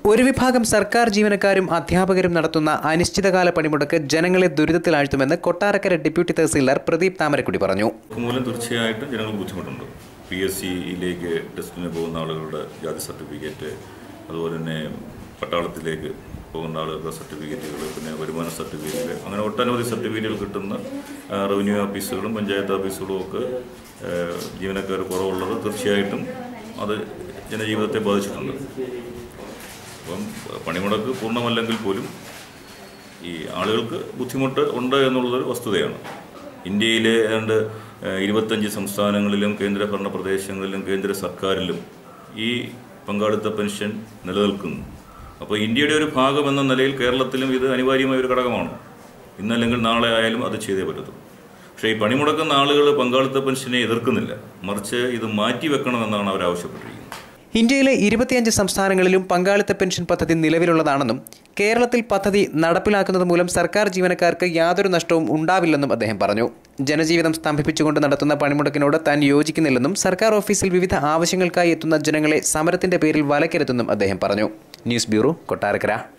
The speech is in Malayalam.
ഒരു വിഭാഗം സർക്കാർ ജീവനക്കാരും അധ്യാപകരും നടത്തുന്ന അനിശ്ചിതകാല പണിമുടക്ക് ജനങ്ങളെ ദുരിതത്തിലാഴ്ത്തുമെന്ന് കൊട്ടാരക്കര ഡെപ്യൂട്ടി തഹസീൽദാർ പ്രദീപ് താമരക്കുടി പറഞ്ഞു മൂലം തീർച്ചയായിട്ടും ജനങ്ങൾക്ക് ബുദ്ധിമുട്ടുണ്ട് പി എസ് സിയിലേക്ക് ടെസ്റ്റിന് പോകുന്ന ആളുകളുടെ ജാതി സർട്ടിഫിക്കറ്റ് അതുപോലെ തന്നെ പട്ടാളത്തിലേക്ക് പോകുന്ന ആളുകളുടെ സർട്ടിഫിക്കറ്റുകൾ പിന്നെ വരുമാന സർട്ടിഫിക്കറ്റ് അങ്ങനെ ഒട്ടനവധി സർട്ടിഫിക്കറ്റുകൾ കിട്ടുന്ന ആ, റവന്യൂ ഓഫീസുകളും പഞ്ചായത്ത് ഓഫീസുകളും ഒക്കെ ആ, ജീവനക്കാർ കുറവുള്ളത് തീർച്ചയായിട്ടും അത് ജനജീവിതത്തെ ബാധിച്ചിട്ടുണ്ട് അപ്പം പണിമുടക്ക് പൂർണ്ണമല്ലെങ്കിൽ പോലും ഈ ആളുകൾക്ക് ബുദ്ധിമുട്ട് ഉണ്ട് എന്നുള്ളതൊരു വസ്തുതയാണ് ഇന്ത്യയിലെ ഏതാണ്ട് ഏഹ്, ഇരുപത്തഞ്ച് സംസ്ഥാനങ്ങളിലും കേന്ദ്രഭരണ പ്രദേശങ്ങളിലും കേന്ദ്ര സർക്കാരിലും ഈ പങ്കാളിത്ത പെൻഷൻ നിലനിൽക്കുന്നു അപ്പോൾ ഇന്ത്യയുടെ ഒരു ഭാഗം എന്ന നിലയിൽ കേരളത്തിലും ഇത് അനിവാര്യമായ ഒരു ഘടകമാണ് ഇന്നല്ലെങ്കിൽ നാളെ ആയാലും അത് ചെയ്തേ പറ്റൂ പക്ഷേ ഈ പണിമുടക്കുന്ന ആളുകൾ പങ്കാളിത്ത പെൻഷനെ എതിർക്കുന്നില്ല മറിച്ച് ഇത് മാറ്റിവെക്കണമെന്നാണ് അവർ ആവശ്യപ്പെട്ടിരിക്കുന്നത് ഇന്ത്യയിലെ ഇരുപത്തിയഞ്ച് സംസ്ഥാനങ്ങളിലും പങ്കാളിത്ത പെൻഷൻ പദ്ധതി നിലവിലുള്ളതാണെന്നും കേരളത്തിൽ പദ്ധതി നടപ്പിലാക്കുന്നത് മൂലം സർക്കാർ ജീവനക്കാർക്ക് യാതൊരു നഷ്ടവും ഉണ്ടാവില്ലെന്നും അദ്ദേഹം പറഞ്ഞു ജനജീവിതം സ്തംഭിപ്പിച്ചുകൊണ്ട് നടത്തുന്ന പണിമുടക്കിനോട് താൻ യോജിക്കുന്നില്ലെന്നും സർക്കാർ ഓഫീസിൽ വിവിധ ആവശ്യങ്ങൾക്കായി എത്തുന്ന ജനങ്ങളെ സമരത്തിന്റെ പേരിൽ വലക്കരുതെന്നും അദ്ദേഹം പറഞ്ഞു ന്യൂസ് ബ്യൂറോ കൊട്ടാരക്കര